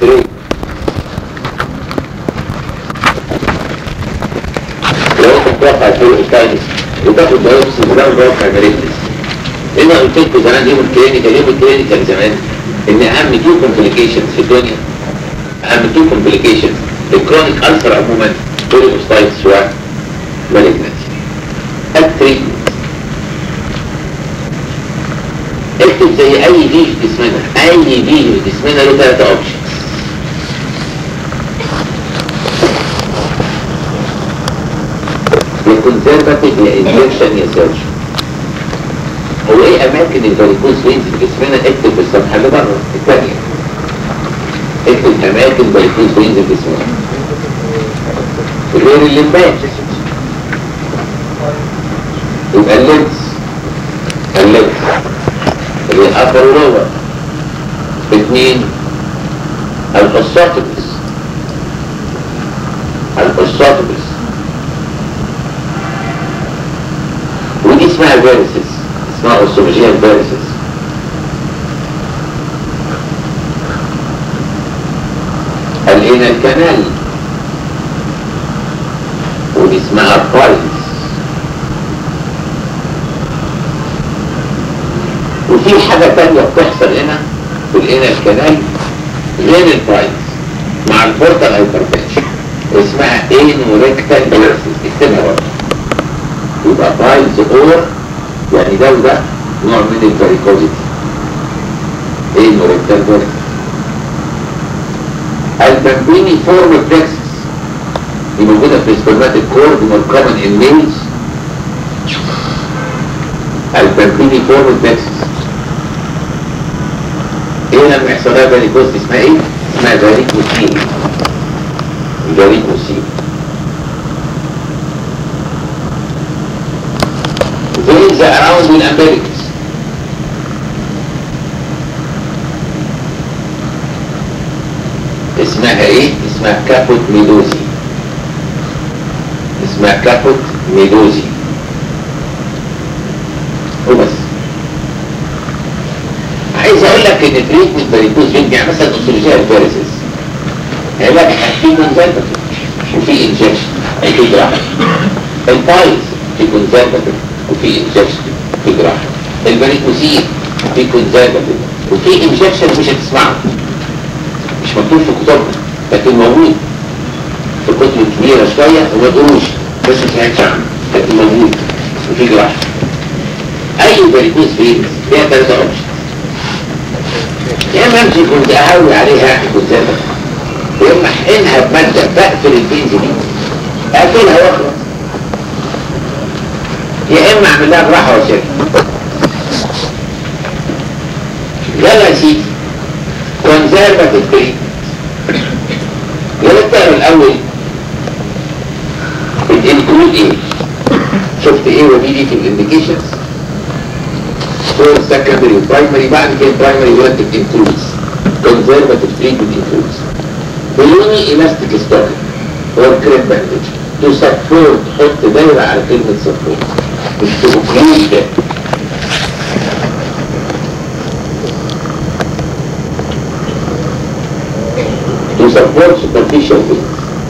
تريد لو انت متوقع الفرق الثاني وتاخد بايوبسي وده متوقع مريضس لان أنا قلت لكم زمان يوم الكلينيكال يوم الكلينيكال زمان ان اهم تو كومبليكيشنز في الدنيا اهم تو كومبليكيشنز الكرونيك ألسر عموما بوليوستايتس ومالجنسي التريتمنت اكتب زي اي فيديو في جسمنا اي فيديو في جسمنا له ثلاثة اوبشنز يا كونسرفاتيف يا انجكشن يا سيرجن هو ايه اماكن الفاريكوز فينز في جسمنا اكتب في الصفحه اللي بره الثانيه اكتب اماكن فاريكوز فينز في جسمنا غير الليمبات يبقى اللينس اللينس اللي upper ولور اثنين الاسوتبس الاسوتبس ودي اسمها فيرسس اسمها اسوفيجيال فيرسس الهنا الكنال ودي اسمها بايلز وفي حاجة تانية بتحصل هنا في الهنا الكنال غير البايلز مع البورتال هايبرتنشن اسمها انوريكتال فيرسس اكتبها برضه يبقى بايلز اور يعني ده وده نوع من الفاريكوزيتي ايه انوريكتال فيرسس البامبيني فورم بلكسس دي موجودة في سبرماتيك كورد ومركبا ان ميلز البامبيني فورم بلكسس ايه لما يحصل لها فاريكوز اسمها ايه؟ اسمها فاريكوسين فاريكوسين veins around the umbilicus اسمها ايه؟ اسمها كابوت ميدوزي اسمها كابوت ميدوزي وبس عايز اقول لك ان تريتمنت فاريكوز فين يعني مثلا اوسولوجيا الفيرسز علاج في كونزرفاتيف وفي انجكشن في جراحه البايلز في كونزرفاتيف وفي انجكشن في جراحه الفاريكوزين في كونزرفاتيف وفي انجكشن مش هتسمعه مش مكتوب في كتبنا لكن موجود في كتب كبيرة شوية وما تقولوش بس ما سمعتش عنه لكن موجود وفي جراحة أي فاريكوز فين فيها ثلاثة أوبشن يا إما أمشي كنت أهوي عليها كونزرفاتيف يا إما أحقنها بمادة بقفل البنز دي أقفلها وأخلص يا اما اعمل لها جراحه وشركه يلا يا سيدي كونزرفاتيف تريتمنت يا ريت تقرا الاول الانكلود ايه شفت ايه ودي دي في الانديكيشنز فور سكندري وبرايمري بعد كده برايمري يقول لك انكلودز كونزرفاتيف تريتمنت انكلودز بيوني الاستيك ستوكينج اور كريب باندج تو سبورت حط دايره على كلمه سبورت مش تبقلوش ده to support superficial veins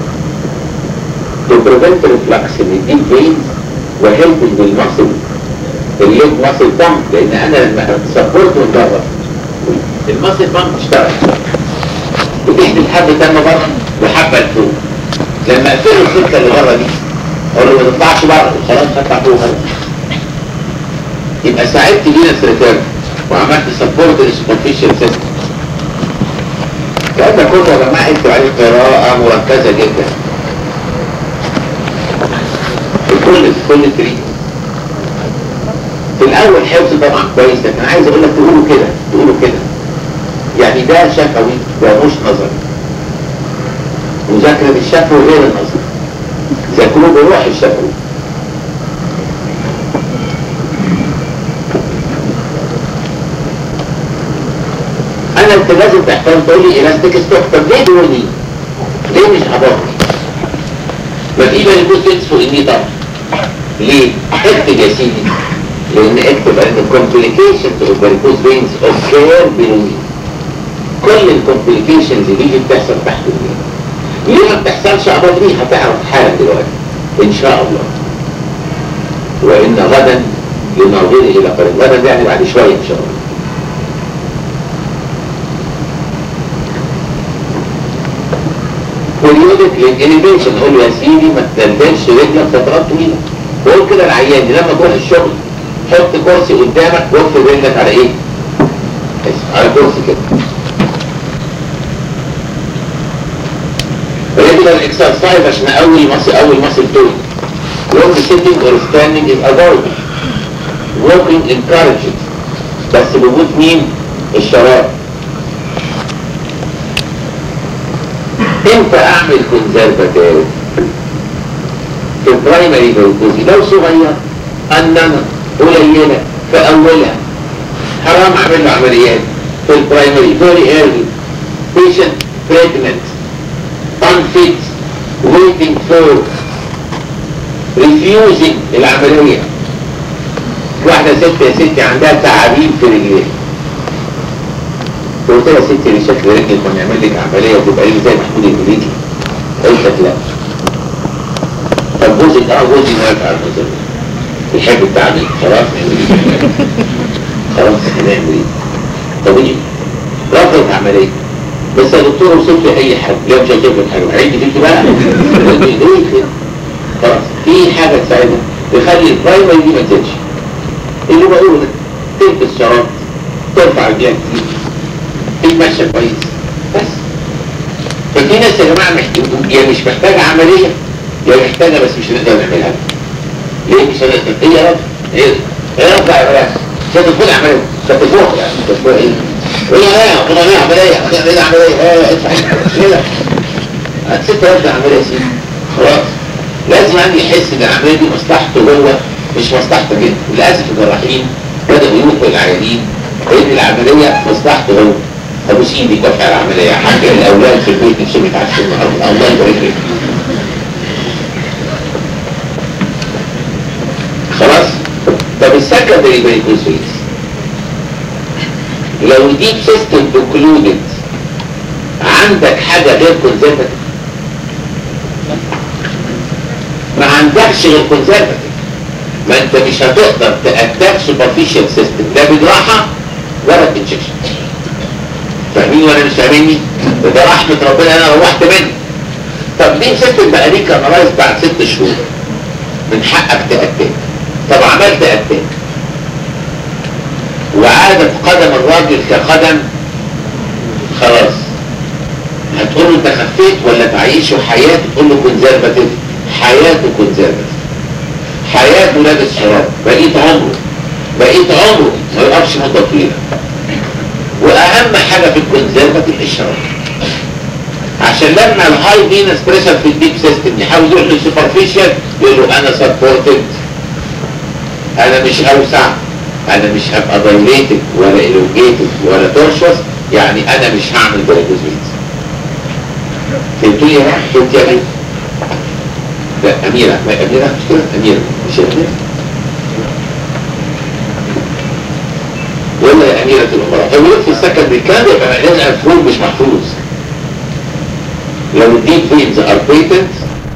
to prevent reflux in the deep veins وhelping بالمصل الليج مصل بامب لان انا لما سبورت من بره المصل بامب تشتغل بتحدي لحد تاني بره وحبه لفوق لما اقفله السكه اللي بره دي اقول له ما تطلعش بره خلاص هطلع فوق خلاص يبقى ساعدت فينس ريتيرن وعملت سبورت للسوبرفيشال سيستم الكلام ده كله يا جماعه انتوا عليه قراءه مركزه جدا في كل في كل تريد في الاول حفظ طبعا كويس لكن عايز اقول لك تقولوا كده تقولوا كده يعني ده شفوي ده مش نظري مذاكره بالشفوي غير النظري ذاكروه بروح الشفوي انا انت لازم تحترم تقول لي الاستيك ستوك طب ليه دوني ليه مش عبارني ما في بالي كنت تدفو اني طب ليه اكتب يا سيدي لان اكتب ان complications of varicose veins occur below كل الكومبليكيشنز دي اللي بتحصل تحت الجلد ليه ما بتحصلش عباد دي هتعرف حالا دلوقتي ان شاء الله وان غدا لناظره الى قريب غدا ده يعني بعد شويه ان شاء الله بريودك للانيميشن قول له يا سيدي ما تدلدلش رجلك فترات طويله وقول كده العيان دي لما تروح الشغل حط كرسي قدامك واقفل رجلك على ايه؟ على كرسي كده regular exercise عشان اول مصل اول مصل تون long sitting or standing is avoided walking encouraged بس بوجود مين؟ الشباب امتى اعمل كونزرفاتيف في البرايمري جلوكوزي لو صغير انما قليله في اولها حرام اعمل له عمليات في البرايمري فيري ايرلي patient pregnant unfit waiting for refusing العملية واحدة ست يا ستي عندها تعابين في رجليها قلت لها يا ستي ليه شكل رجلك ونعمل لك عملية وتبقى رجلي زي محمود المليكي قلت لك لا طب جوزك اه جوزي ما يفعل مثلا يحب التعبين خلاص نعمل ايه خلاص هنعمل ايه طب ايه رفضت عملية بس يا دكتور وصف لي اي حاجه لا مش هجيب لك حاجه عيد فيك بقى ليه كده خلاص في حاجه تساعدها تخلي البرايمري دي ما تزيدش اللي بقوله ده تلبس شراب ترفع رجلك كتير تتمشى كويس بس ففي ناس يا جماعه محتاجين يا مش محتاجه عمليه يا محتاجه بس مش هنقدر نعملها ليه مش هنقدر ايه يا رب ايه ايه رب يا بلاش مش هتدخل عمليه مش هتدخل يعني تدخل ايه قولوا عليها قولوا عليها عملية هتعمل عملية ايه ادفع كده هتسيب رد عملية يا سيدي خلاص لازم يعني يحس ان العملية دي مصلحته هو مش مصلحتك انت للاسف الجراحين بدأوا يوقفوا العيانين ان العملية مصلحته هو ابوس ايدك وافع العملية حاجة الاولاد في البيت نفسهم يتعشوا النهارده الله يبارك لك خلاص طب السكندري بريكوزيتس لو ديب سيستم انكلودد عندك حاجة غير كونزرفتيف ما عندكش غير كونزرفتيف ما انت مش هتقدر تأتاك سوبرفيشال سيستم لا بجراحة ولا بانجكشن فاهمين ولا مش فاهميني؟ ده رحمة ربنا انا روحت منه طب ديب سيستم بقى ليك انالايز بعد ست شهور من حقك تأتاك طب عملت أتاك وعادت قدم الراجل كقدم خلاص هتقول له انت خفيت ولا تعيشه حياته تقول له كونزرفاتيف حياته كونزرفاتيف حياته لابس شراب بقيت عمره بقيت عمره ما يقفش مده طويله واهم حاجه في الكونزرفاتيف الشراب عشان لما الهاي فينس بريشر في الديب سيستم يحاول يروح للسوبرفيشال يقول له انا سبورتد انا مش اوسع انا مش هبقى دايليتد ولا الوجيتد ولا تورشوس يعني انا مش هعمل بريكوزيت فهمتوا يا فهمت يا بنت لا اميرة ما اميرة مش كده اميرة مش اميرة ولا يا اميرة الامراء هو في السكن بالكلام يبقى لازم مفهوم مش محفوظ لو الديب فينز ار بيتنت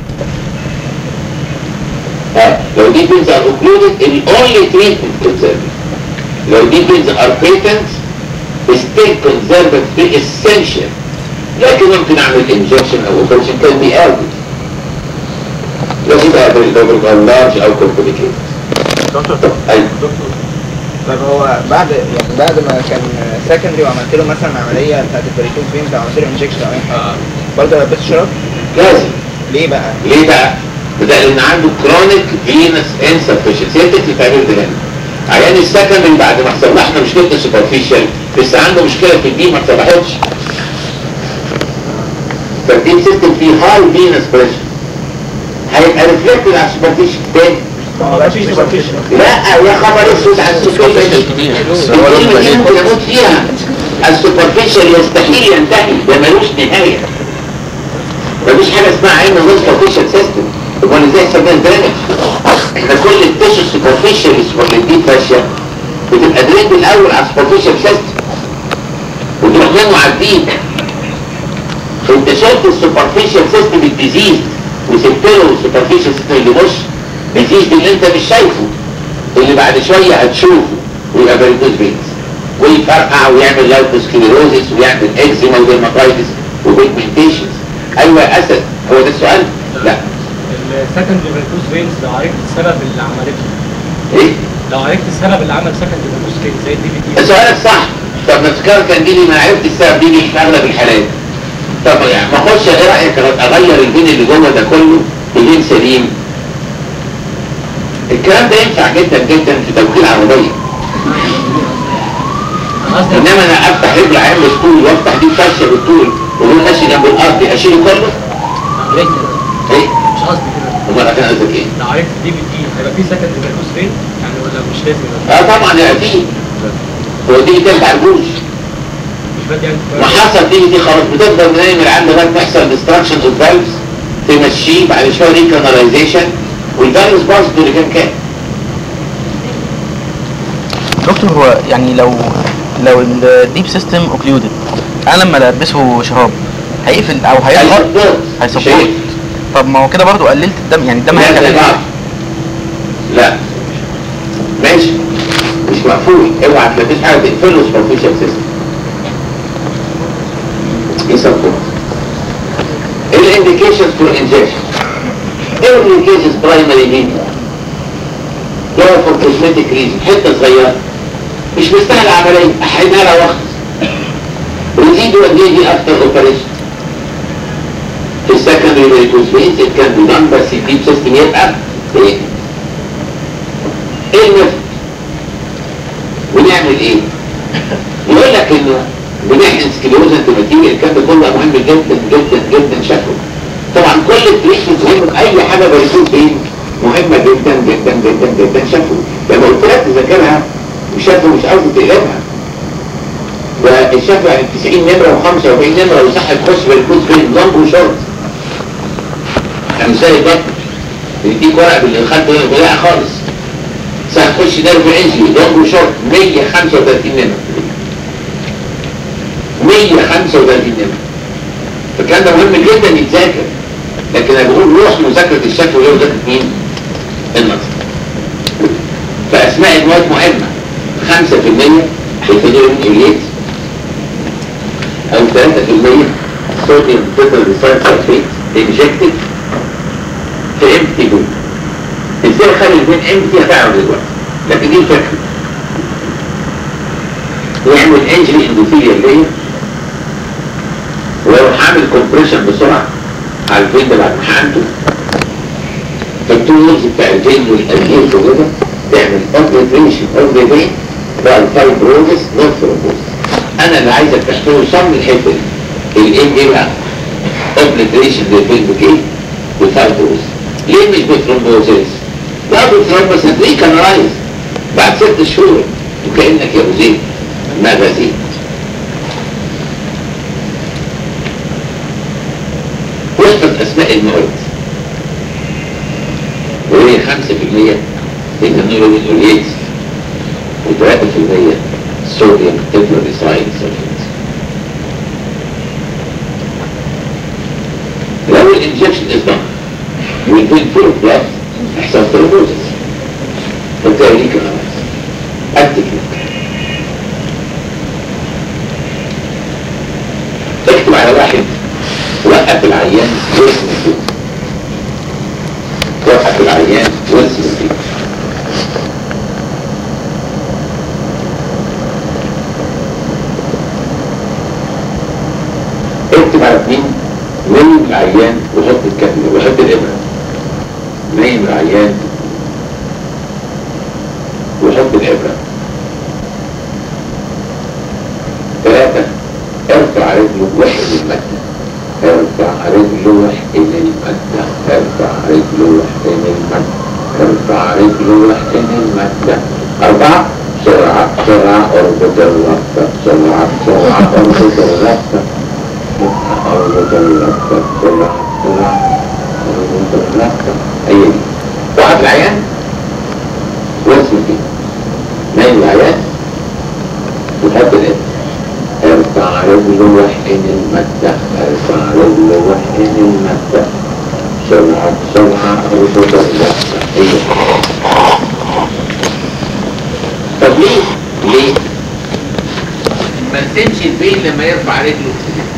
لو دي بينز ار اوكلودد الاونلي تريتمنت كونزرفيف لو دي بينز ار بيتنت ستيل كونزرفيف اسينشال لكن ممكن اعمل انجكشن او اوبريشن كان بي اوت لازم يبقى بالدبل لارج او كومبليكيتد دكتور ايوه دكتور طب هو بعد يعني بعد ما كان سكندري وعملت له مثلا عمليه بتاعت البريتون فين عملت له انجكشن او ايه برضه لبست شراب لازم ليه بقى؟ ليه بقى؟ ده لان عنده كرونيك فينس انسفشنسي هي تكتب تعمل ده هنا عيان السكندري بعد ما صلحنا مشكله السوبرفيشال لسه عنده مشكله في الدي ما اتصلحتش فالديب سيستم فيه هاي فينس بريشر هيبقى ريفلكتد على السوبرفيشال تاني ما بقاش فيه سوبرفيشال لا يا خبر اسود على السوبرفيشال الكلمه دي ممكن اموت فيها السوبرفيشال يستحيل ينتهي ده ملوش نهايه مفيش حاجه اسمها عين غير سوبرفيشال سيستم امال ازاي سميها درينج احنا كل التيشو سوبرفيشال اللي فاشيه بتبقى درينج الاول على السوبرفيشال سيستم وتروح منه على الديب جديد انت شلت السوبرفيشال سيستم الديزيز وسبت له السوبرفيشال سيستم اللي مش ديزيز اللي انت مش شايفه اللي بعد شويه هتشوفه ويبقى فيريكوز فينز ويفرقع ويعمل لايكوسكليروزيس ويعمل اكزيما وديرماتايتس وبيجمنتيشنز ايوه يا اسد هو ده السؤال؟ لا السكند فيركوز فينز لو عرفت السبب اللي عملته ايه؟ لو عرفت السبب اللي عمل سكند فيركوز فينز زي الدي في دي سؤالك صح طب ما تذكر كان دي ما عرفت السبب دي في اغلب الحالات طب يعني ما اخش ايه رايك اغير الجين اللي جوه ده كله بجين سليم الكلام ده ينفع جدا جدا في توكيل عربيه قصدي انما انا افتح رجل عين بالطول وافتح دي فشه بالطول وهو ماشي جنب الارض اشيله كله ليه كده؟ ايه مش قصدي كده امال كان قصدك ايه لو عرفت دي في دي هيبقى في سكند فيركوز فين يعني ولا مش لازم يبقى اه طبعا يا اكيد هو دي كانت عرجوش مش بدي يعني ما حصل دي دي خلاص بتفضل نايم العيان لغايه ما يحصل ديستراكشن اوف فالفز تمشيه بعد شويه ريكاناليزيشن والفالفز باظ اللي كان كام دكتور هو يعني لو لو الديب سيستم اوكليودد انا لما البسه شراب هيقفل او هيضغط هيسبورت هيسبورت شايف؟ طب ما هو كده برضو قللت الدم يعني الدم لا زي هيرجع بعض لا ماشي مش مقفول اوعى تلاقيش حاجه تقفله سوبرفيشال سيستم يسبورت الانديكيشنز فور انجكشن every case is primary media لو for cosmetic reason حته صغيره مش مستاهل عمليه احينها لها وقت residual يجي after operation في السكندري فيريكوز فينز it can be done بس الديب سيستم يبقى ايه؟ ايه المثل؟ ونعمل ايه؟ يقول لك انه بنحقن سكليوزا انتماتيريال الكلام ده كله مهم جدا جدا جدا شكله طبعا كل التريتمنت مهم اي حاجه فيريكوز فين مهمه جدا جدا جدا جدا شكله لما قلت لك تذاكرها وشكله مش عاوز تقلبها والشكل يعني 90 نمره و45 نمره وصح تخش فيريكوز فين لونج وشورت يعني زي البطن يديك ورقه باللي خدته ضيع خالص ساعة تخش ده في انجلي لونج وشورت 135 نمره 135 نمره فالكلام ده مهم جدا يتذاكر لكن انا بقول روح مذاكره الشكل وغير مذاكره مين؟ النظر فاسماء المواد مهمه 5% الفينول اليت او 3% صوديوم تتراليسايد سلفيت انجكتد في امتي بول ازاي اخلي البين امتي هتعرف دلوقتي لكن دي الفكره ويعمل انجلي اندوثيليال لير ويروح عامل كومبريشن بسرعه على الفين ده بعد ما حقنته فالتولز بتاع الفين والاليف وكده تعمل اوبريشن اوف ذا فين بقى الفايبروزس نوت ثرومبوز انا اللي عايزك تحتوي صم الحته دي الام ايه بقى؟ اوبريشن للفين بكيه وفايبروز ليه مش بترومبوزيس؟ لا بترومبوز هتلاقيه كان رايز بعد ست شهور وكانك يا ابو زيد ماذا زيد؟ وصفت اسماء المواد وهي 5% ايثانول اوليت و3% صوديوم تتراليسايد سلفيت لو الانجكشن از done within four blood يحصل ثرومبوزس فبالتالي كمان التكنيك اكتب على واحد وقف العيان واسم الدول وقف العيان واسم الدول اكتب على اتنين نيم العيان وحط الكتل وحط الابره نيم العيان وحط الابره ثلاثة ارفع رجله واحد المادة ارفع رجله واحد المادة ارفع رجله واحد المادة ارفع رجله واحد المادة أربعة بسرعة بسرعة اربط الربطة بسرعة بسرعة اربط الربطة اربط الربطة بسرعة بسرعة اربط الربطة هي دي وقف العيان واسم كده نايم العيان وحط الابن ارفع رجل وحين المدة ارفع رجل وحين المدة سبعة سبعة رجل المدة ايوه طب ليه؟ ليه؟ ما نسيبش البين لما يرفع رجله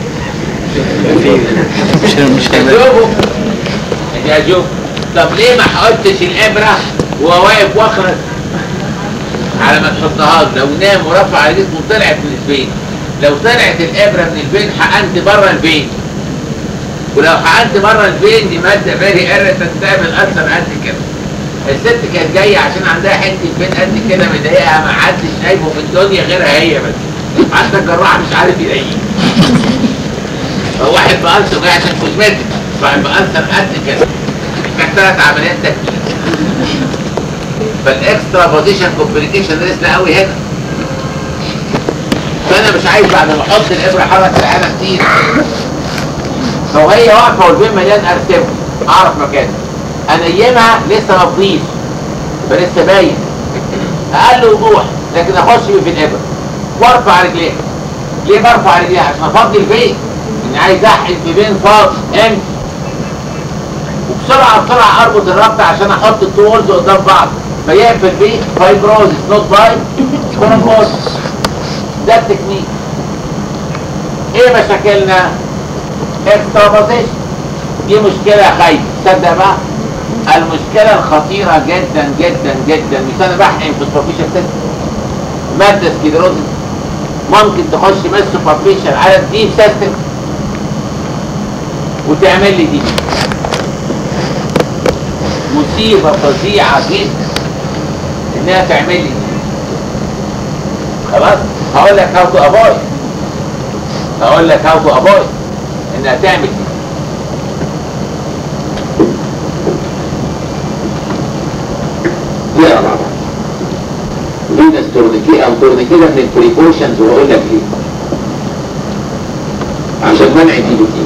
مش مش هيبقى شوفوا يا شوف طب ليه ما حطش الابره وهو واقف واخرج على ما تحطهاش لو نام ورفع جسمه طلعت من البين لو طلعت الابره من البين حقنت بره البين ولو حقنت بره البين دي ماده فيري ايريتنت تعمل اثر قد كده الست كانت جايه عشان عندها حته بين قد كده مضايقها ما حدش شايفه في الدنيا غيرها هي بس حتى الجراح مش عارف يلاقيه هو واحد بألسر قاعد في الكوزمتيك واحد بألسر قد كده محتاج ثلاث عمليات تكميل فالاكسترا بوزيشن كومبليكيشن ريسك قوي هنا فانا مش عايز بعد ما احط الابره حرك العينه كتير فوهي واقفه والبين مليان ارتب اعرف مكانه انيمها لسه ما فضيش يبقى لسه باين اقل وضوح لكن اخش في الابره وارفع رجليها ليه برفع رجليها عشان افضي البين اني عايز احقن في بين فاضي امشي وبسرعه بسرعه اربط الربط عشان احط التو وولز قدام بعض فيقفل بيه فايبروزس نوت باي كورنكوزس ده التكنيك ايه مشاكلنا اكسترابوزيشن دي مشكله خايفه تصدق بقى المشكله الخطيره جدا جدا جدا مش انا بحقن في السوبرفيشال سيستم ماده سكيدروزس ممكن تخش من السوبرفيشال على الديب سيستم وتعمل لي دي مصيبة فظيعة جدا انها تعمل لي دي خلاص هقول لك هاو تو افويد هقول لك هاو تو افويد انها تعمل دي لا طبعا فينس تورنيكي او تورنيكي ده من البريكوشنز واقول لك ليه عشان منع دي بتي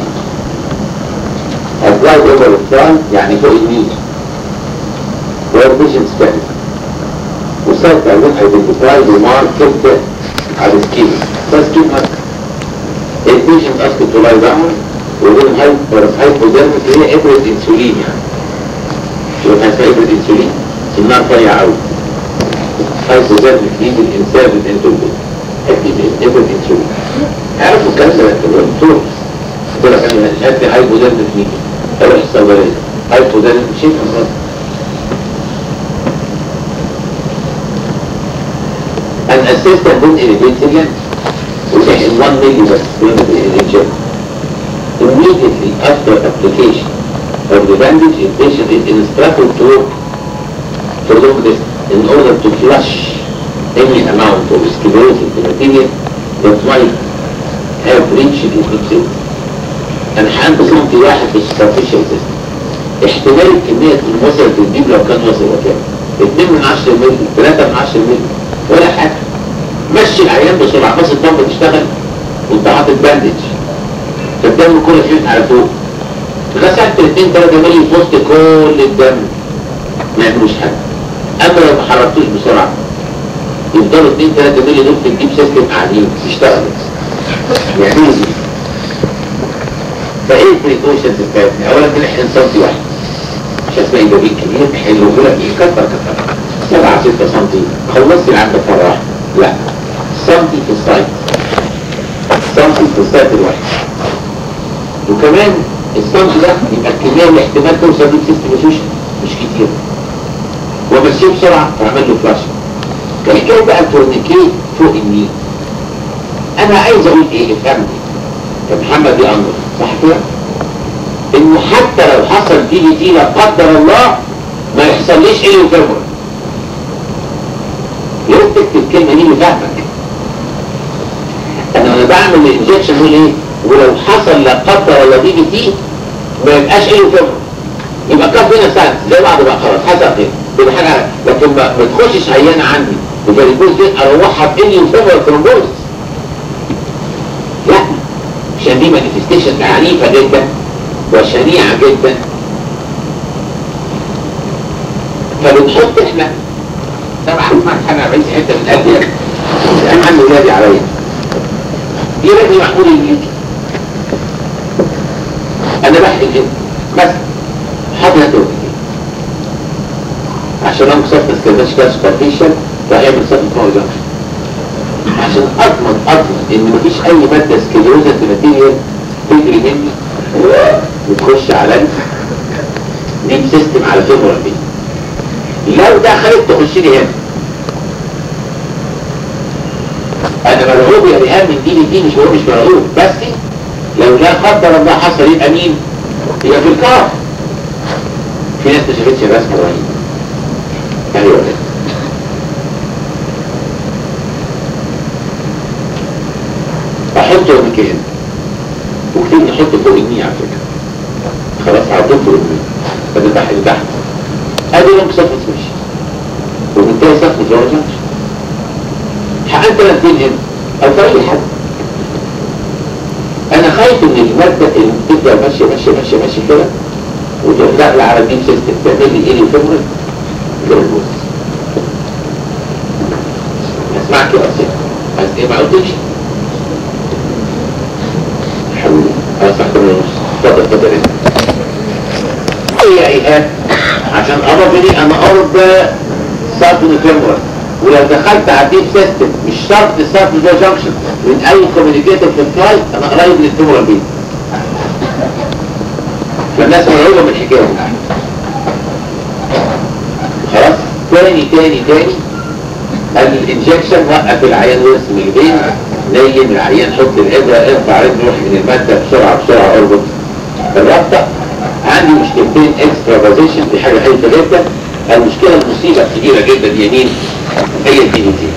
apply over the front يعني فوق النيل where vision scan وساعتها تعمل identify the market على السكين ده سكين مارك البيشنت asked to lie down وبين hypodermic هي ابرة انسولين يعني شوف هسه ابرة انسولين النار طريعة قوي hypodermic needle inserted into the ابرة انسولين عرفوا الكلام ده الدكتور قلت لك انا شهادتي هايبوديرميك نيدل اروح الصيدليه هايبوديرميك شيء امراض an assistant put in a penicillin وتحقن 1 ملي بس injection immediately after application of the bandage the patient is instructed to prolong this in order to flush any amount of sclerotic material that might have reached the epithelium انا حقنت سنتي واحد في السوبرفيشال سيستم احتمال الكمية تكون وصلت للديب لو كان وصل وكام 2 من 10 مللي 3 من 10 مللي ولا حاجة مشي العيان بسرعة بس الدم بتشتغل وانت حاطط باندج فالدم كله يحيط على فوق غسلت 2 3 مللي في وسط كل الدم ما يعملوش حاجة اما لو ما حركتوش بسرعة يفضلوا 2 3 مللي دول في الديب سيستم قاعدين يشتغلوا يعملوا ايه؟ فايه البريكوشنز بتاعتنا اولا بنحقن سنتي واحد مش اسمها يبقى بيك كبير نحقن له لك ايه كتر كتر 7 6 سنتي خلصت العمل مره واحده لا سنتي في السايت سنتي في السايت الواحد وكمان السنتي ده يبقى الكميه اللي احتمال توصل ليه سيستم مش كتير ومشيه بسرعه واعمل له فلاش الحكايه بقى التورنيكيه فوق النيل انا عايز اقول ايه افهمني يا محمد يا انور صح كده انه حتى لو حصل دي في تي لا قدر الله ما يحصليش ايه وفبر يا ريت تكتب الكلمه دي لفهمك انا وانا بعمل الانجكشن اقول ايه ولو حصل لا قدر الله دي في تي ما يبقاش ايه وفبر يبقى كف هنا سهل زي بعض بقى خلاص حصل كده كل حاجه لكن ما ما تخشش عيانه عندي وفاريكوز دي اروحها باني وفبر ترومبوز لا عشان دي مانيفستيشن عنيفة جدا وشنيعة جدا فبنحط احنا طبعا ما انا عايز حته من قلبي يعني عندي ولادي عليا دي رجلي محمود عشان لو سفنس كده كده سوبرفيشال وهيعمل سفن كوزا عشان اضمن اضمن ان مفيش اي ماده سكليروزا ماتيريال تجري مني وتخش على ديب سيستم على فيبرال بي لو دخلت تخش لي هنا انا مرعوب يا ريهام من دي لدي مش مش مرعوب بس لو لا قدر الله حصل يبقى مين؟ يبقى في الكار في ناس ما شافتش الرسمه رهيبه ايوه كده احطه مكان وكتير نحطه فوق النية على فكره خلاص هحطه فوق النية بدل تحت لتحت ادي لهم صفة ماشي وبالتالي صفة لو جنش حقنت لنتين هنا او في اي حد انا خايف ان المادة اللي تبدأ ماشية ماشية ماشية ماشية كده وتروح داخلة على الديب سيستم تعمل لي ايه فيبرال جلوكوز اسمعك يا أسير بس ايه ما قلتش حبيبي انا صح كده ونص اتفضل اتفضل انت ايه يا ايهاب عشان قربني انا قرب سابن فيمورال ولو دخلت على الديب سيستم مش شرط سابن ده جانكشن من اي كوميونيكيتور في الفلايت انا قريب من الفيمورال بيت فالناس مرعوبه من الحكايه دي خلاص تاني تاني تاني قال الانجكشن وقف العيان وارسم البين نيم العيان حط الابره ارفع رجل روح من الماده بسرعه بسرعه اربط الرابطه عندي مشكلتين اكسترا بوزيشن دي حاجه حلوه جدا المشكله المصيبه الكبيره جدا يمين هي الدي بي تي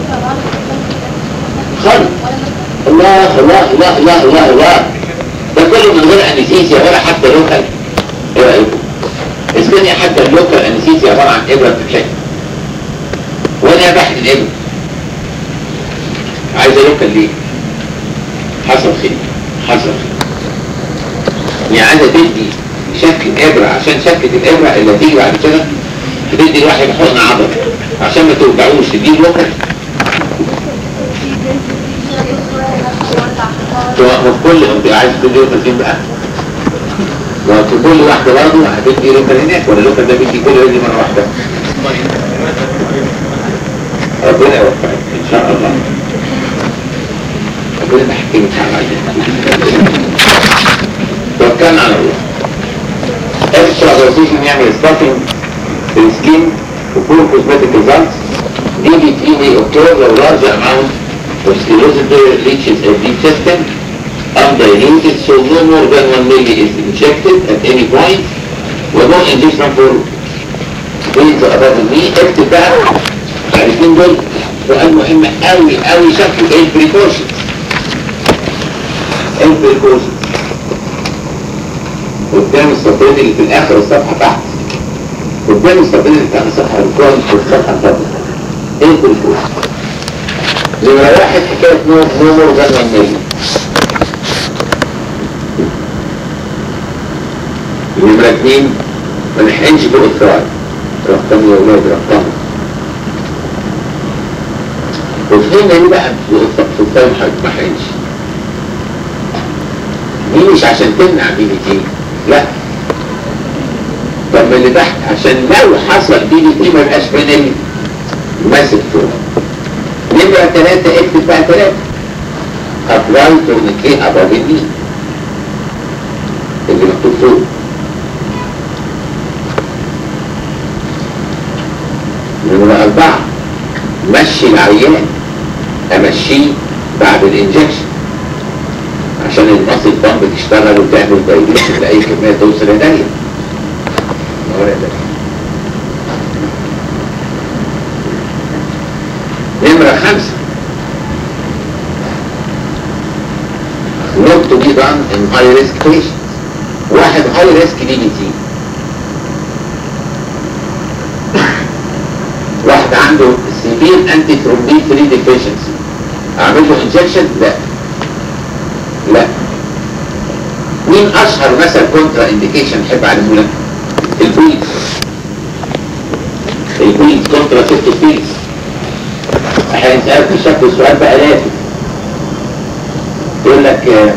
خالص الله الله الله الله الله الله ده كله من غير انستيزيا ولا حتى لوكال ايه رايكم؟ اسكني حتى اللوكال انستيزيا عباره عن ابره بتتحط وانا بحث الابره عايز لوكال ليه؟ حصل خير حصل خير يعني عايزه تدي شكل ابره عشان شكل الابره اللي تيجي بعد كده هتدي الواحد حقن عضل عشان ما توجعوش تدي لوكال في كل انت عايز تدي لوكال فين بقى؟ ما في كل واحده برضه هتدي لوكال هناك ولا اللوكال ده بيدي كل يدي مره واحده؟ ربنا يوفقك ان شاء الله ربنا تحكيم توكلنا على الله extra position يعمل stuffing في السكين وفول cosmetic results DBT may occur لو large amount of sclerosatory leaches a deep system undiluted so no more than 1 milli is injected at any point وno injection for veins above the knee اكتب بقى الاثنين دول سؤال مهم قوي قوي شكله البريكوشنز البريكوشنز قدام السطرين اللي في الاخر الصفحه تحت قدام السطرين اللي في اخر الصفحه الكون في الصفحه الفاضيه ايه البريكوشنز نمرة واحد حكاية نو نو مور ذان وان مليون نمرة اتنين ما نحقنش فوق الثراي رقم يا ولاد رقم وفهمنا ليه بقى في الفهم ما حقنش دي مش عشان تمنع بي بي تي لا طب اللي تحت عشان لو حصل بي بي تي ما يبقاش من ماسك فوق نمرة ثلاثة اكتب بقى ثلاثة ابلاي تورنيكي اباب الني اللي مكتوب فوق نمرة أربعة مشي العيان امشيه بعد الانجكشن عشان المصل بامب تشتغل وتعمل دايليشن لاي كميه توصل هدايا نمرة خمسة not to be done in high risk patients واحد high risk دي بي تي واحد عنده severe anti thrombin free deficiency اعمل له انجكشن لا لا مين اشهر مثل كونترا انديكيشن احب اعلمه لك البوليس البوليس كونترا سيبتوفيلز احيانا يسألك في شكل السؤال بقى لازم يقول لك آه،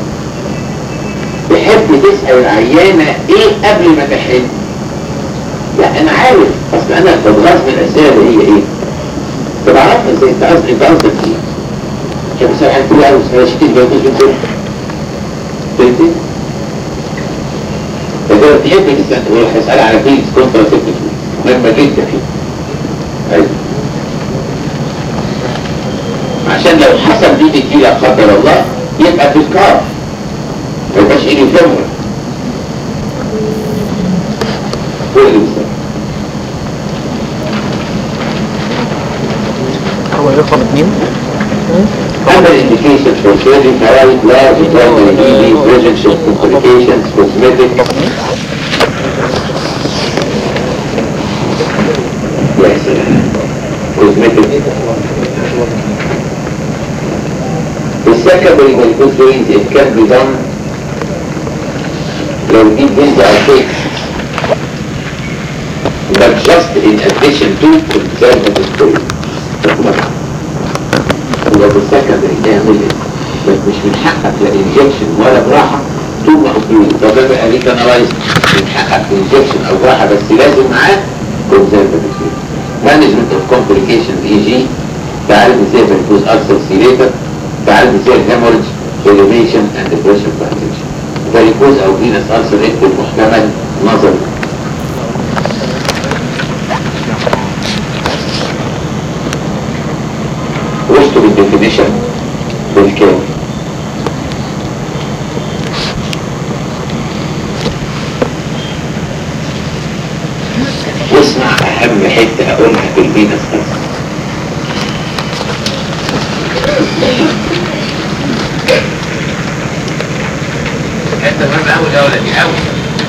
تحب تسأل العيانة ايه قبل ما تحن لا انا عارف اصل انا بضغط من الاسئله اللي هي ايه طب اعرفها ازاي انت قصدك انت قصدك ايه كان مثلا حد يقول انا مش شتيت ما يكونش بتقول فهمتي؟ فده تحب تسال تقول هيسال على فيلز كونتراسيبتيف مهمه جدا ايوه عشان لو حصل دي دي لا قدر الله يبقى في الكار ما يبقاش ايدي فمر هو اللي بيسال هو رقم اتنين Other indications for surgery, carotid, large, primary ED, projection, complications, cosmetic. Yes, cosmetic. The secondary medical veins, it can be done لو دي veins are fixed. But just in addition to conservative care. يبقى بالسكندري تعمل ايه؟ بس مش من حقك لا انجكشن ولا براحه طول ما اوكلود طب يبقى ليك انالايز من حقك انجكشن او براحه بس لازم معاه كونسرفتيف مانجمنت اوف كومبليكيشن اي جي تعالج ازاي فيركوز ارسل سيليتر تعالج ازاي الهيموريج elevation and depression protection فيركوز او فينس ارسل اكتب محتمل نظري وصلوا بالديفينيشن بالكامل واسمع اهم حته اقولها في الفينس بس حته مهمه قوي الاولى دي قوي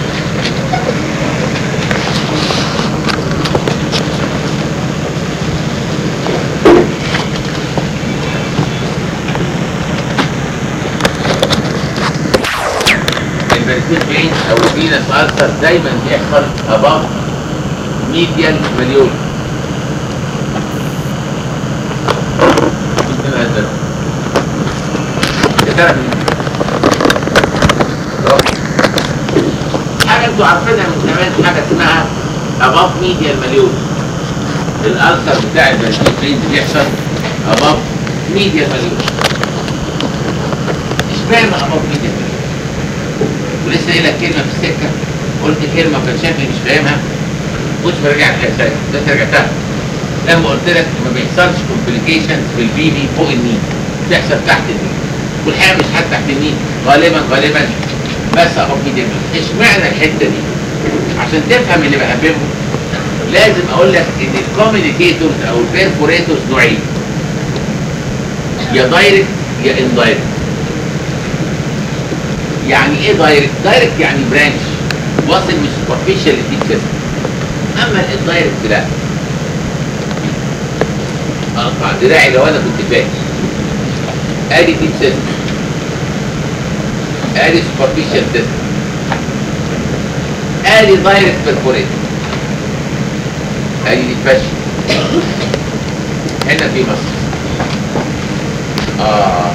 البرسيل بين او الفينس ألسر دايما بيحصل above medial مليون حاجة انتوا عارفينها من زمان حاجة اسمها above medial مليون الألسر بتاع البرسيل بين بيحصل above medial مليون اشمعنى above medial مليون ولسه قايل لك كلمه في السكه قلت كلمه وكان شكلي مش فاهمها كنت براجع لها ازاي بس رجعتها لما قلت لك ما بيحصلش كومبليكيشن في البي في فوق النين بيحصل تحت النين والحقيقه مش حتى تحت النين غالبا غالبا بس ابو في اشمعنى الحته دي عشان تفهم اللي بحببه لازم اقول لك ان الكوميونيكيتورز او البيرفوريتورز نوعين يا دايركت يا اندايركت يعني ايه دايركت؟ دايركت يعني برانش واصل من سوبرفيشال للديب سيستم اما الاندايركت لا اقطع دراعي لو انا كنت فاهم ادي ديب سيستم ادي سوبرفيشال سيستم ادي دايركت بيرفوريت ادي دي فاشل هنا في مصر اه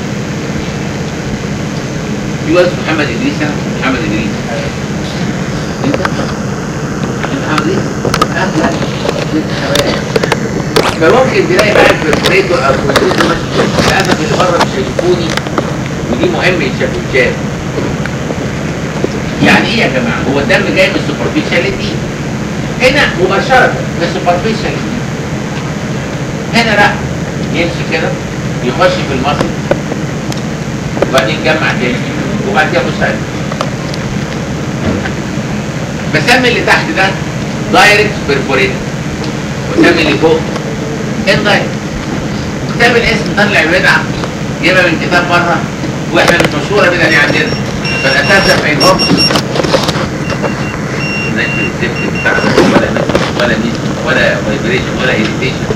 في ولد اسمه محمد ادريس انا محمد ادريس انت انت محمد ادريس اهلا انت حبايب فممكن تلاقي بقى البرفوريتور او الكمبيوتر ماشي كويس للاسف اللي بره مش هيشوفوني ودي مهم يتشاف يتشاف يعني ايه يا جماعه هو الدم جاي من السوبرفيشاليتي هنا مباشره من السوبرفيشاليتي هنا لا يمشي كده يخش في المصل وبعدين يجمع تاني وبعد كده يخش عليه بسمي اللي تحت ده دايركت بيرفوريتد وسمي اللي فوق اندايركت كتاب الاسم طلع بدعه جيبها من كتاب بره واحنا مش مشهوره بدعه دي عندنا فالاساس ده ما يهمش نكتب الزفت بتاع ولا نفس ولا نيس ولا فايبريشن ولا هيريتيشن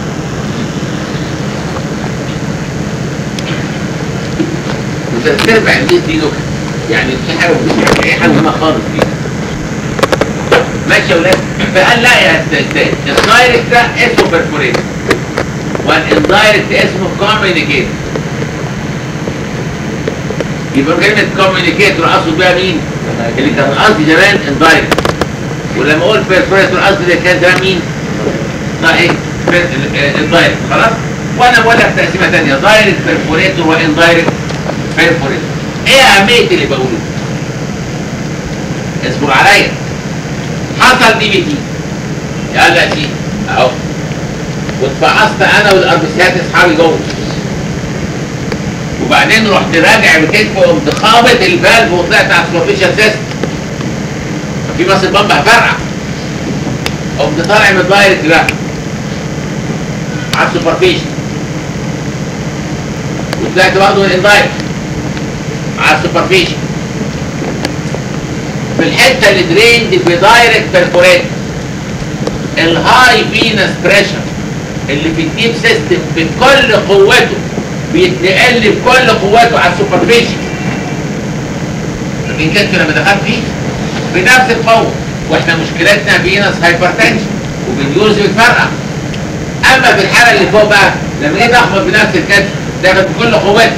وثلاث ارباع الناس دي نكت يعني في حاجه مش اي حاجه مهمه خالص فيها ماشي يا ولاد فقال لا يا استاذ الدايركت ده اسمه بيرفوريت والاندايركت اسمه كوميونيكيتور يبقى كلمه كوميونيكيتور اقصد بيها مين؟ اللي كان قصدي زمان اندايركت ولما اقول بيرفوريتور قصدي ده كان ده مين؟ ده ايه؟ الدايركت خلاص؟ وانا بقول لك تقسيمه ثانيه دايركت بيرفوريتور واندايركت بيرفوريتور ايه اهميه اللي بقوله؟ اصبر عليا حصل دي بي تي يلا يا سيدي اهو واتفقست انا والاربسيات اصحابي جوه وبعدين رحت راجع بكتف وقمت خابط الفالف وطلعت على السوبيشال سيستم في ماسل بامب هفرقع قمت طالع من الدايركت ده على السوبرفيشن وطلعت برضه من الاندايركت على السوبرفيشن في الحته اللي دريند بدايركت بيرفوريت الهاي فينس بريشر اللي في الديب سيستم بكل قوته بيتنقل بكل قوته على السوبرفيشن لكن كتف لما دخلت فيه بنفس القوه واحنا مشكلتنا فينس هايبرتنشن وبنيوز بتفرقع اما في الحاله اللي فوق بقى لما جيت اخبط بنفس الكتف داخل بكل قوته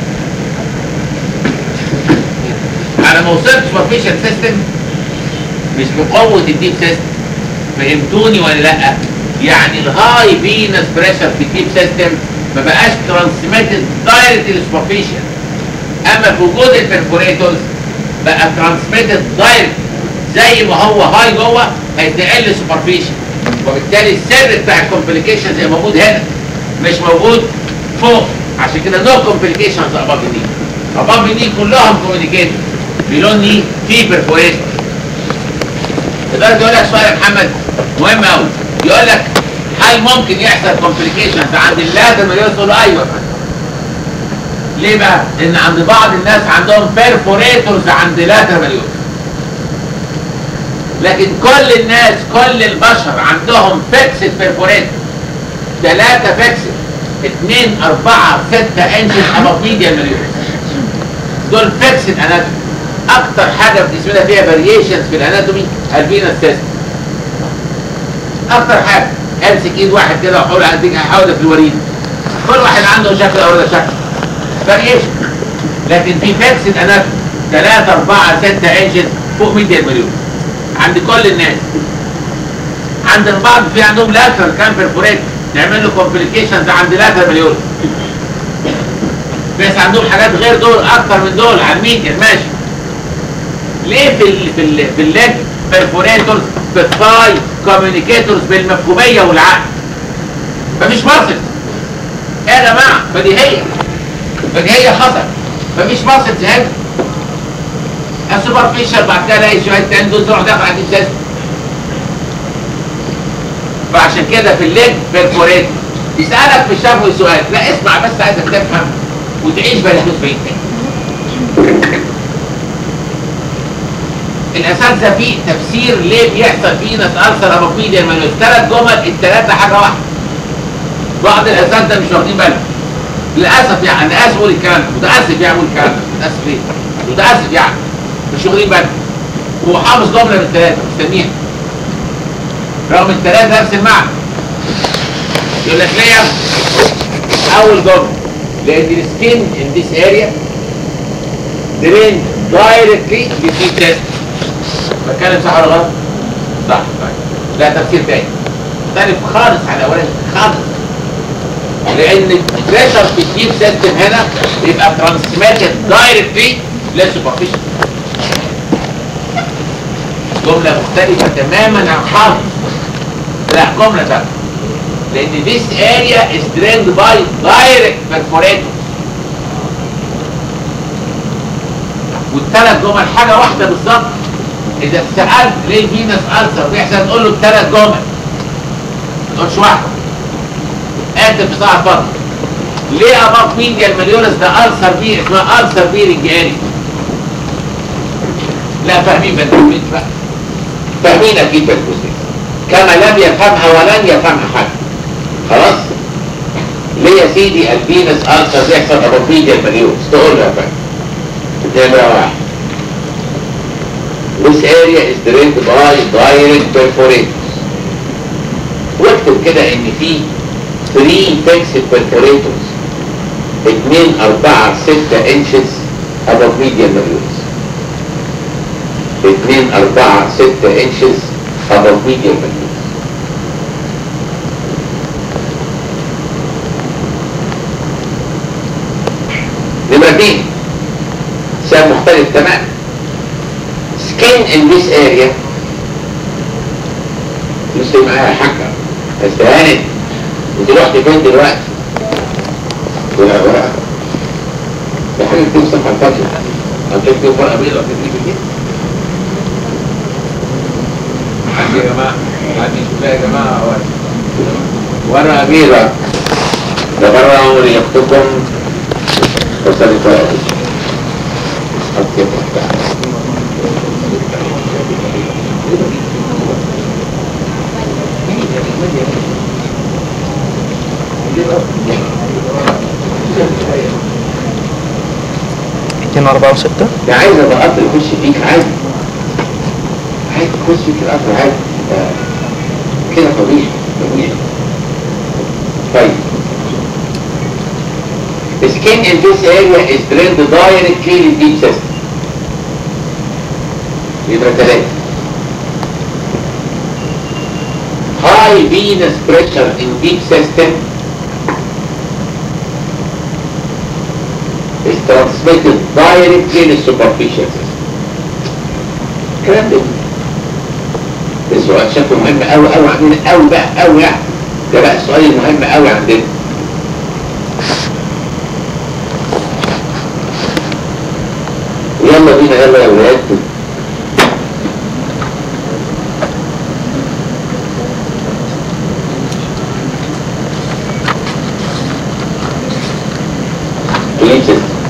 على ما وصلت سوبرفيشن سيستم مش بقوه الديب سيستم فهمتوني ولا لا يعني الهاي فينس بريشر في الديب سيستم ما بقاش ترانسميتد دايركت للسوبرفيشن اما في وجود البرفوريتورز بقى ترانسميتد دايركت زي ما هو هاي جوه هيتنقل للسوبرفيشن وبالتالي السر بتاع الكومبليكيشنز زي موجود هنا مش موجود فوق عشان كده نو كومبليكيشنز اباف دي اباف دي كلهم كوميونيكيتور بيلون دي في برفوريتور تقدر تقول لك سؤال يا محمد مهم قوي يقول لك هل ممكن يحصل كومبليكيشنز عند اللازم تقول له ايوه ليه بقى؟ لان عند بعض الناس عندهم بيرفوريتورز عند لاترال لكن كل الناس كل البشر عندهم فيكسد بيرفوريتور ثلاثة فيكسد اثنين أربعة ستة انشز أبوف ميديا مليون دول فيكسد اناتومي أكتر حاجة في جسمنا فيها فاريشنز في الاناتومي الفينس سيستم أكتر حاجة امسك ايد واحد كده وحاول اديك حاول في الوريد كل واحد عنده شكل او ده شكل فاريشن لكن في فيكسد اناتومي 3 4 6 انشز فوق 100 مليون عند كل الناس عند البعض في عندهم لاترال كان بيرفوريت نعمل له كومبليكيشنز عند لاترال مليون بس عندهم حاجات غير دول اكتر من دول على الميديا ماشي ليه في ال في ال في الليج بيرفوريتورز بالثاي كوميونيكيتورز بالمفهوميه والعقل مفيش ماسل ايه يا جماعه بديهيه بديهيه خطر مفيش ماسل هنا السوبرفيشال بعد كده الاقي شويه تندون تروح داخل على الجسم فعشان كده في الليج بيرفوريت يسالك في الشفوي سؤال لا اسمع بس عايزك تفهم وتعيش بلدوس فين الاساتذه في تفسير ليه بيحصل فينا السر ابوكيديا المانوس ثلاث جمل الثلاثه حاجه واحده بعض الاساتذه مش واخدين بالهم للاسف يعني انا اسف اقول الكلام ده متاسف يعني اقول الكلام ده متاسف ليه؟ متاسف يعني مش واخدين بالهم هو حافظ جمله من الثلاثه مستنيها رغم الثلاثه نفس المعنى يقول لك ليه يا ابني؟ اول جمله لان السكين in this area drained directly between chest بتكلم صح ولا غلط؟ صح طيب لا تفسير تاني مختلف خالص على الاولاني خالص لان البريشر في الديب سيستم هنا بيبقى ترانسميتد دايركتلي للسوبرفيشن جملة مختلفة تماما عن خالص لا جملة تانية لان this area is drained by direct perforators والثلاث جمل حاجة واحدة بالظبط اذا سألت ليه فينس ألسر بيحصل تقول له الثلاث جمل ما تقولش واحدة اكتب في صاحب فضل ليه اباف ميديا المليونس ده ألسر بي اسمها ألسر بيرنج اري لا فاهمين بالكوزيت بقى فاهمين اكيد بالكوزيت كما لم يفهمها ولن يفهمها حد خلاص ليه يا سيدي الفينس ألسر بيحصل اباف ميديا المليونس تقول له يا فندم نمرة واحد This area is drained by direct perforators. واكتب كده ان في 3 fixed perforators 2 4 6 inches above median values 2 4 6 inches above medial values نمرة اتنين سبب مختلف تماما skin in this area بصي معايا يا حاجة بس هانت انت رحت فين دلوقتي؟ ولا ورقة في حاجة كتير صفحة فاضية أو تكتب ورقة بيضاء تكتب كده حد يا جماعه حد يشوف لها يا جماعه ورقه ورقة بيضاء ده بره عمري يكتبكم وصلت ورقة بيضاء حط كده وبتاع. اتنين أربعة وستة ده عايز ابقى قطر يخش فيك عادي عايز يخش فيك القطر عادي آه، كده طبيعي طبيعي طيب The skin in this area is drained directly in deep system. يبقى ثلاثة. High venous pressure in deep system is transmitted directly in the superficial system. الكلام ده السؤال شكله مهم قوي قوي عندنا قوي بقى قوي يعني ده بقى السؤال المهم قوي عندنا يلا بينا يلا يا ولاد بليز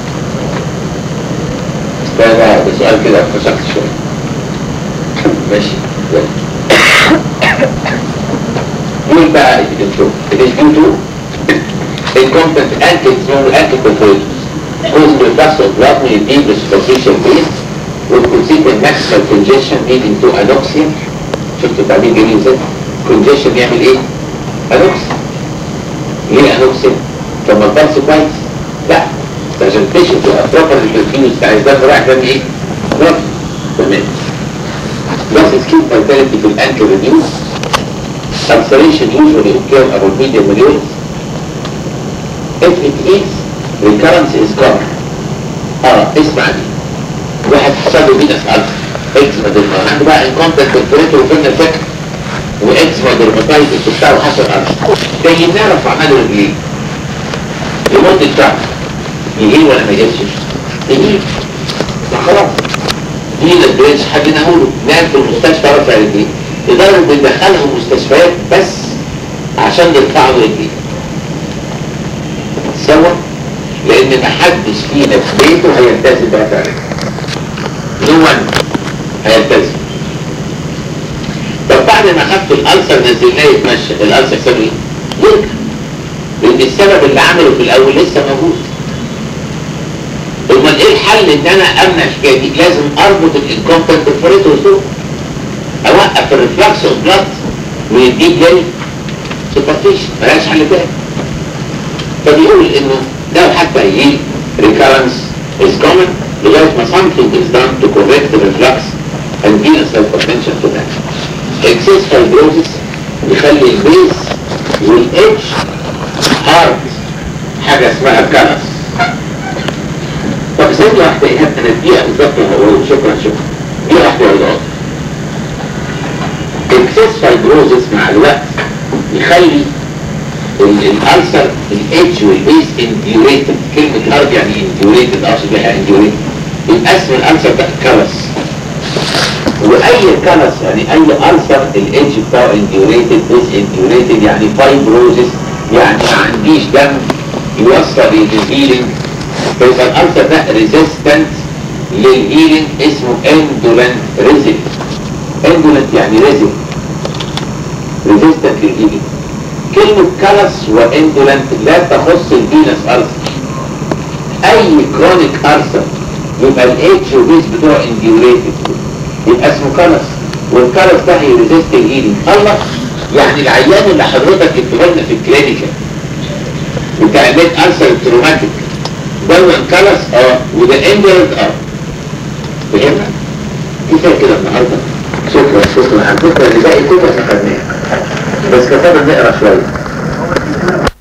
ده ده ده سؤال كده فشخت شوية ماشي يلا يقول بقى انتوا it is due to incompetent anti-small anti-controls causing reflux of blood in the deep superficial veins with consequent maximal congestion leading to anoxia شفتوا التعبير جميل ازاي congestion يعمل ايه؟ anoxia ليه anoxia؟ طب ما البلس كويس لا ده عشان تشوف تبقى properly perfused عايز دم رايح دم ايه؟ رايح تمام بس skin vitality في الانكل reduce ulceration usually occur above medial malleolus if it is recurrence is common اه اسمع دي واحد حصل له فينس ألسر اكزيما درماتايتس عنده بقى انكونتنت كونفريتور وفينا الفكر واكزيما درماتايتس وبتاع وحصل ألسر جاي نعرف عمله رجليه لمدة شهر يجيب ولا ما يجيبش؟ يجيب ما خلاص دي البريدج حدنا له نام في المستشفى رفع رجليه لدرجة بندخلهم مستشفيات بس عشان يرفعوا رجليه سوا لان محدش فينا في بيته هيلتزم برفع رجليه نو ون هيلتزم طب بعد ما خدت الالسر نزلناه يتمشى الالسر سابه ايه؟ يرجع لان السبب اللي عمله في الاول لسه موجود امال ايه الحل ان انا امنع الحكايه دي لازم اربط الانكومبتنت بريتوس دول اوقف الريفلكس اوف بلاد ويديك جاي سوبرفيشن ملهاش حل تاني فبيقول انه لو حتى يجي recurrence is common لغايه ما something is done to correct the reflux and venous hypertension to that. excess fibrosis يخلي البيس والإدج هارد حاجة اسمها كنس طب ثانية واحدة إيهاب أنا دقيقة بالظبط وهقول شكرا شكرا دقيقة واحدة يا رضا اكسس فايبروزس مع الوقت يخلي الالسر الاتش والبيس انديوريتد كلمة هارد يعني انديوريتد اقصد بيها انديوريتد يبقى اسم الالسر ده كلس واي كلس يعني اي السر الاتش بتاعه انديوريتد بيس انديوريتد يعني فايبروزس يعني ما عنديش دم يوصل للهيلينج فيبقى الالسر ده ريزيستنت للهيلينج اسمه اندولنت ريزيلنت اندولنت يعني ريزيلنت ريزيستنت للهيلينج كلمة كلس واندولنت لا تخص الفينس ألسر أي كرونيك ألسر يبقى الاتش وبيس بتوع انديوريتد يبقى اسمه كلس والكلس ده هيريزيست الهيلينج الله يعني العيان اللي حضرتك كنت لنا في الكلينيكال بتاع الليت ألسر تروماتيك ده كلس اه وده اندولنت اه فهمنا؟ كفايه كده النهارده شكرا شكرا على فكرة اللي باقي كله احنا خدناه بس كتبنا نقرا شوية